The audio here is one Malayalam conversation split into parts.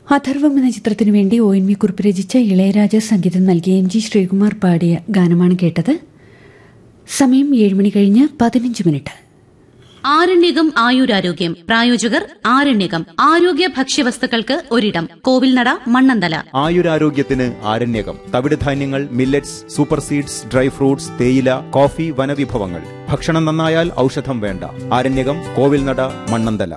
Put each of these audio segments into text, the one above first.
അഥർവം എന്ന ചിത്രത്തിനു വേണ്ടി ഒ എൻ വി കുറിപ്പ് രചിച്ച ഇളയരാജ സംഗീതം നൽകിയ എം ജി ശ്രീകുമാർ പാടിയ ഗാനമാണ് കേട്ടത് സമയം ഏഴ് മണി കഴിഞ്ഞ് പതിനഞ്ച് മിനിറ്റ് ആരണ്യകം ആയുരാരോഗ്യം പ്രായോജകർ ആരണ്യകം ആരോഗ്യ ഭക്ഷ്യവസ്തുക്കൾക്ക് ഒരിടം കോവിൽനട മണ്ണന്തല ആയുരാരോഗ്യത്തിന് ആരണ്യകം തവിടുധാന്യങ്ങൾ millets super seeds dry fruits തേയില കോഫി വനവിഭവങ്ങൾ ഭക്ഷണം നന്നായാൽ ഔഷധം വേണ്ട ആരണ്യകം കോവിൽനട മണ്ണന്തല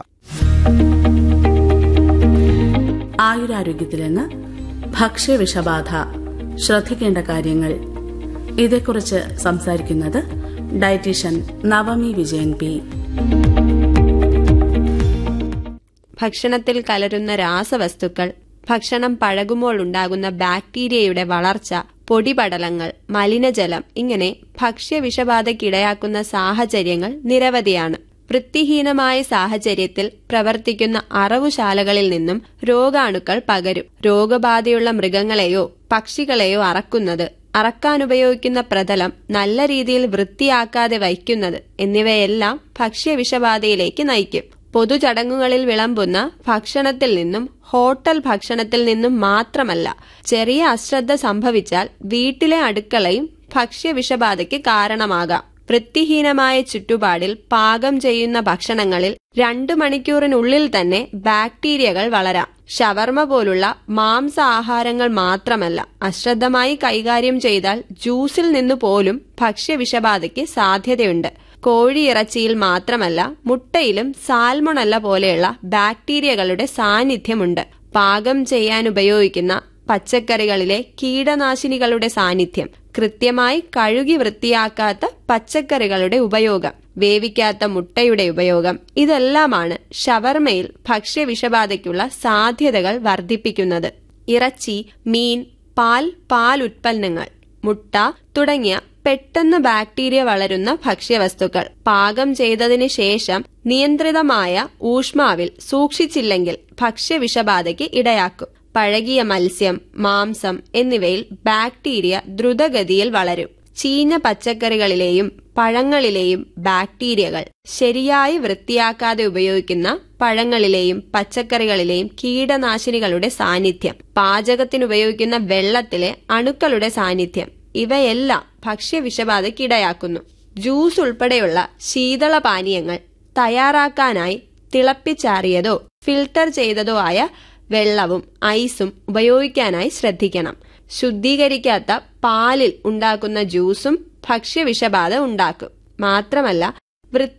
ആയുരാരോഗ്യത്തിൽ നിന്ന് ഭക്ഷ്യവിഷബാധ ശ്രദ്ധിക്കേണ്ട കാര്യങ്ങൾ ഇതേക്കുറിച്ച് സംസാരിക്കുന്നത് ഡയറ്റീഷ്യൻ നവമി വിജയൻ പി ഭക്ഷണത്തിൽ കലരുന്ന രാസവസ്തുക്കൾ ഭക്ഷണം പഴകുമ്പോൾ ഉണ്ടാകുന്ന ബാക്ടീരിയയുടെ വളർച്ച പൊടിപടലങ്ങൾ മലിനജലം ഇങ്ങനെ ഭക്ഷ്യവിഷബാധയ്ക്കിടയാക്കുന്ന സാഹചര്യങ്ങൾ നിരവധിയാണ് വൃത്തിഹീനമായ സാഹചര്യത്തിൽ പ്രവർത്തിക്കുന്ന അറവുശാലകളിൽ നിന്നും രോഗാണുക്കൾ പകരും രോഗബാധയുള്ള മൃഗങ്ങളെയോ പക്ഷികളെയോ അറക്കുന്നത് അറക്കാനുപയോഗിക്കുന്ന പ്രതലം നല്ല രീതിയിൽ വൃത്തിയാക്കാതെ വയ്ക്കുന്നത് എന്നിവയെല്ലാം ഭക്ഷ്യവിഷബാധയിലേക്ക് നയിക്കും പൊതുചടങ്ങുകളിൽ വിളമ്പുന്ന ഭക്ഷണത്തിൽ നിന്നും ഹോട്ടൽ ഭക്ഷണത്തിൽ നിന്നും മാത്രമല്ല ചെറിയ അശ്രദ്ധ സംഭവിച്ചാൽ വീട്ടിലെ അടുക്കളയും ഭക്ഷ്യവിഷബാധയ്ക്ക് കാരണമാകാം വൃത്തിഹീനമായ ചുറ്റുപാടിൽ പാകം ചെയ്യുന്ന ഭക്ഷണങ്ങളിൽ രണ്ടു മണിക്കൂറിനുള്ളിൽ തന്നെ ബാക്ടീരിയകൾ വളരാം ഷവർമ പോലുള്ള മാംസ ആഹാരങ്ങൾ മാത്രമല്ല അശ്രദ്ധമായി കൈകാര്യം ചെയ്താൽ ജ്യൂസിൽ നിന്ന് പോലും ഭക്ഷ്യവിഷബാധയ്ക്ക് സാധ്യതയുണ്ട് കോഴിയിറച്ചിയിൽ മാത്രമല്ല മുട്ടയിലും സാൽമൊണല്ല പോലെയുള്ള ബാക്ടീരിയകളുടെ സാന്നിധ്യമുണ്ട് പാകം ചെയ്യാൻ ഉപയോഗിക്കുന്ന പച്ചക്കറികളിലെ കീടനാശിനികളുടെ സാന്നിധ്യം കൃത്യമായി കഴുകി വൃത്തിയാക്കാത്ത പച്ചക്കറികളുടെ ഉപയോഗം വേവിക്കാത്ത മുട്ടയുടെ ഉപയോഗം ഇതെല്ലാമാണ് ഷവർമയിൽ ഭക്ഷ്യവിഷബാധയ്ക്കുള്ള സാധ്യതകൾ വർദ്ധിപ്പിക്കുന്നത് ഇറച്ചി മീൻ പാൽ പാൽ ഉൽപ്പന്നങ്ങൾ മുട്ട തുടങ്ങിയ പെട്ടെന്ന് ബാക്ടീരിയ വളരുന്ന ഭക്ഷ്യവസ്തുക്കൾ പാകം ചെയ്തതിന് ശേഷം നിയന്ത്രിതമായ ഊഷ്മാവിൽ സൂക്ഷിച്ചില്ലെങ്കിൽ ഭക്ഷ്യവിഷബാധയ്ക്ക് ഇടയാക്കും പഴകിയ മത്സ്യം മാംസം എന്നിവയിൽ ബാക്ടീരിയ ദ്രുതഗതിയിൽ വളരും ചീഞ്ഞ പച്ചക്കറികളിലെയും പഴങ്ങളിലെയും ബാക്ടീരിയകൾ ശരിയായി വൃത്തിയാക്കാതെ ഉപയോഗിക്കുന്ന പഴങ്ങളിലെയും പച്ചക്കറികളിലെയും കീടനാശിനികളുടെ സാന്നിധ്യം പാചകത്തിനുപയോഗിക്കുന്ന വെള്ളത്തിലെ അണുക്കളുടെ സാന്നിധ്യം ഇവയെല്ലാം ഭക്ഷ്യവിഷബാധയ്ക്കിടയാക്കുന്നു ജ്യൂസ് ഉൾപ്പെടെയുള്ള ശീതള പാനീയങ്ങൾ തയ്യാറാക്കാനായി തിളപ്പിച്ചാറിയതോ ഫിൽട്ടർ ചെയ്തതോ ആയ വെള്ളവും ഐസും ഉപയോഗിക്കാനായി ശ്രദ്ധിക്കണം ശുദ്ധീകരിക്കാത്ത പാലിൽ ഉണ്ടാക്കുന്ന ജ്യൂസും ഭക്ഷ്യവിഷബാധ ഉണ്ടാക്കും മാത്രമല്ല വൃത്തി